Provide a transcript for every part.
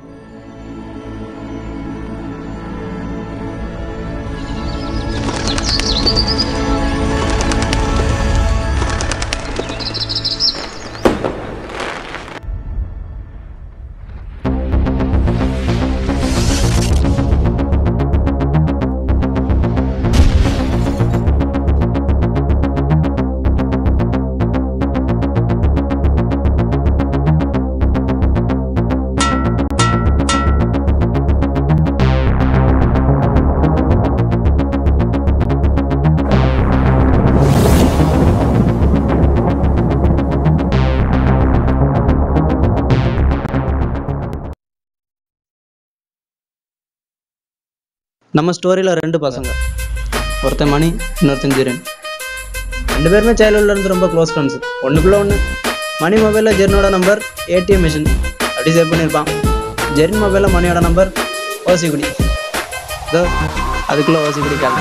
நம்ம ஸ்டோரியில் ரெண்டு பசங்க ஒருத்தன் மணி இன்னொருத்தன் ஜெரின் ரெண்டு பேருமே சைல்ட்ஹுட்ல இருந்து ரொம்ப க்ளோஸ் ஃப்ரெண்ட்ஸ் ஒன்றுக்குள்ள ஒன்று மணி மொபைலில் ஜெரினோட நம்பர் ஏடிஎம் மிஷின் அப்படி சேவ் பண்ணியிருப்பான் ஜெரின் மொபைலில் மணியோட நம்பர் ஓசிக்குடி இதோ அதுக்குள்ளே ஓசிக்குடி கால்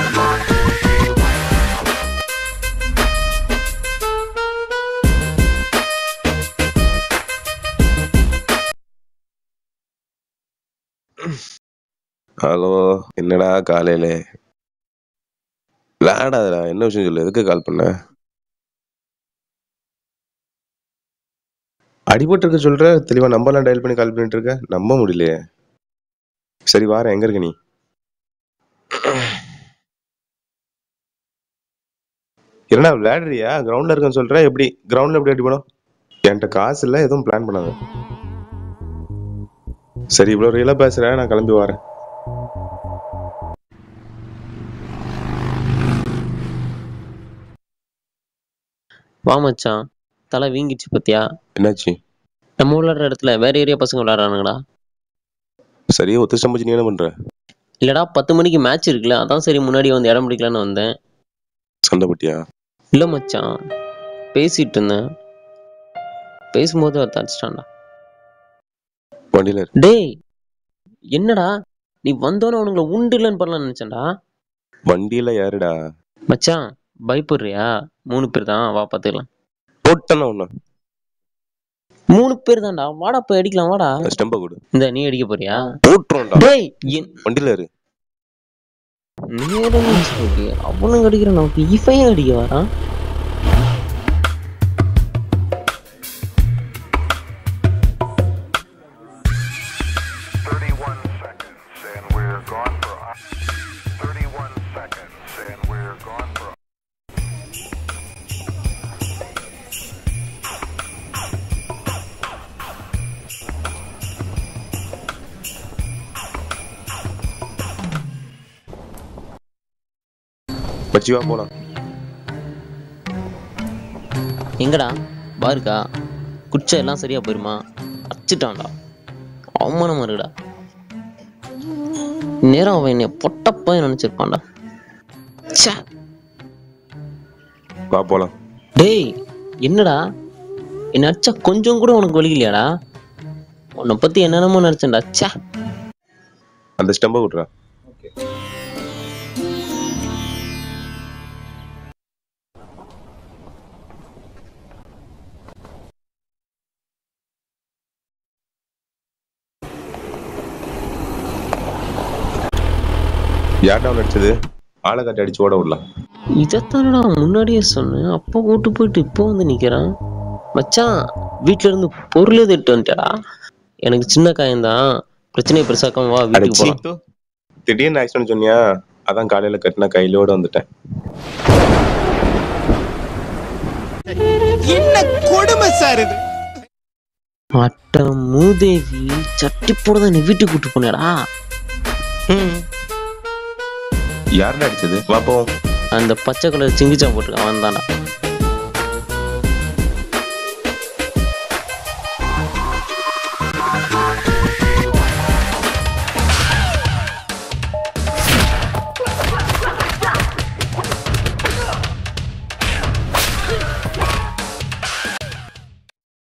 ஹலோ என்னடா காலையில விளையாடாதடா என்ன விஷயம் சொல்லு எதுக்கு கால் பண்ண அடிபட்டிருக்க சொல்ற தெளிவா நம்பர்லாம் டயல் பண்ணி கால் பண்ணிட்டு இருக்க நம்ப முடியலையே சரி வாரேன் எங்க இருக்க நீ என்னடா விளையாடுறியா கிரவுண்ட்ல இருக்கேன்னு சொல்ற எப்படி கிரவுண்ட்ல எப்படி அடிப்படும் என்கிட்ட காசு இல்ல எதுவும் பிளான் பண்ணாத சரி இவ்வளவு ரியலா பேசுற நான் கிளம்பி வரேன் வா மச்சான் தலை வீங்கிச்சு பத்தியா என்னாச்சு நம்ம விளையாடுற இடத்துல வேற ஏரியா பசங்க விளையாடுறானுங்கடா சரி ஒத்து சமைச்சு நீ என்ன பண்ற இல்லடா பத்து மணிக்கு மேட்ச் இருக்குல்ல அதான் சரி முன்னாடி வந்து இடம் பிடிக்கலான்னு வந்தேன் சண்டை பட்டியா இல்ல மச்சான் பேசிட்டு இருந்தேன் பேசும்போது ஒருத்தன் அடிச்சிட்டான்டா வண்டியில இரு. டேய் என்னடா நீ வந்தோன்னு அவனுங்களை உண்டு இல்லைன்னு பண்ணலாம்னு நினைச்சேன்டா வண்டியில யாருடா மச்சான் பயப்படுறியா மூணு பேர் தான் வா பாத்துக்கலாம் போட்டன ஒண்ணு மூணு பேர் தான்டா வாடா போய் அடிக்கலாம் வாடா ஸ்டெம்ப கொடு இந்த நீ அடிக்க போறியா போட்டுருவோம்டா டேய் என் வண்டியில இரு நேரம் சொல்லி அவனுங்க அடிக்கிற நமக்கு இவன் அடிக்க வரான் Thirty-one seconds, and we're gone for. Thirty-one seconds, and we're gone for. வச்சு வா போலாம் எங்கடா பாருக்கா குச்சா எல்லாம் சரியா போயிருமா அடிச்சிட்டான்டா அவமானமா இருக்குடா நேரம் அவன் என்னை பொட்டப்பா நினைச்சிருப்பான்டா ச்சே. வா போலாம் டேய் என்னடா என்ன அடிச்சா கொஞ்சம் கூட உனக்கு வலிக்கலையாடா உன்னை பத்தி என்னென்னமோ நினைச்சேன்டா ச்சே அந்த ஸ்டெம்ப விட்றா யார்டா அவன் அடிச்சது ஆளை காட்டி அடிச்சு ஓட விடலாம் இதைத்தானடா முன்னாடியே சொன்னேன் அப்போ கூட்டு போயிட்டு இப்போ வந்து நிக்கிறான் மச்சான் வீட்ல இருந்து பொருள் எதிர்ட்டு வந்துட்டடா எனக்கு சின்ன காயம்தான் பிரச்சனையை பெருசாக்காம வா வீட்டுக்கு அடிச்சு போலாம் திடீர்னு ஆக்சிடென்ட் சொன்னியா அதான் காலையில கட்டின கையிலோட வந்துட்டேன் என்ன கொடுமை சார் இது அட்ட மூதேவி சட்டி போட நீ வீட்டுக்கு கூட்டு போனேடா யாருடா அடிச்சது வா போவோம் அந்த பச்சை கலர் சிங்கிச்சா போட்டுருக்கான் அவன் தான்டா